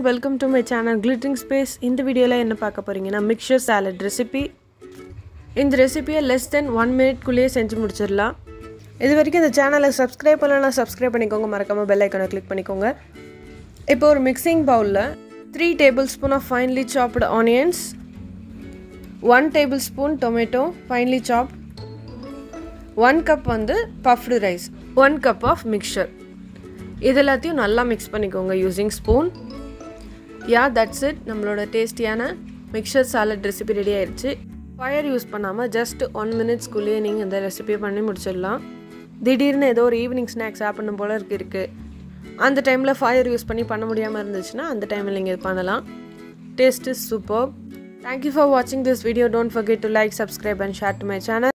welcome to my channel glitting space இந்த வீடியோவில் என்ன பார்க்க போகிறீங்கன்னா மிக்சர் சாலட் ரெசிபி இந்த ரெசிபியை லெஸ் தென் ஒன் மினிட்குள்ளேயே செஞ்சு முடிச்சிடலாம் இது வரைக்கும் இந்த சேனலை சப்ஸ்கிரைப் பண்ணலாம் சப்ஸ்கிரைப் பண்ணிக்கோங்க மறக்காமல் பெல் ஐக்கனை கிளிக் பண்ணிக்கோங்க இப்போ ஒரு மிக்சிங் பவுலில் three tablespoon of finely chopped onions one tablespoon tomato finely chopped one cup வந்து puffed rice one cup of mixture இது எல்லாத்தையும் நல்லா மிக்ஸ் பண்ணிக்கோங்க using spoon yeah that's it நம்மளோட டேஸ்டியான மிக்சர் சாலட் ரெசிபி ரெடி ஆயிடுச்சு fire use பண்ணாமல் just one மினிட்ஸ்க்குள்ளேயே நீங்கள் இந்த ரெசிபியை பண்ணி முடிச்சிடலாம் திடீர்னு ஏதோ ஒரு ஈவினிங் ஸ்நாக்ஸ் சாப்பிடணும் போல இருக்கு இருக்குது அந்த டைமில் ஃபயர் யூஸ் பண்ணி பண்ண முடியாமல் இருந்துச்சுன்னா அந்த டைமில் நீங்கள் இது பண்ணலாம் taste is super thank you for வாட்சிங் this video don't forget to like subscribe and share to my channel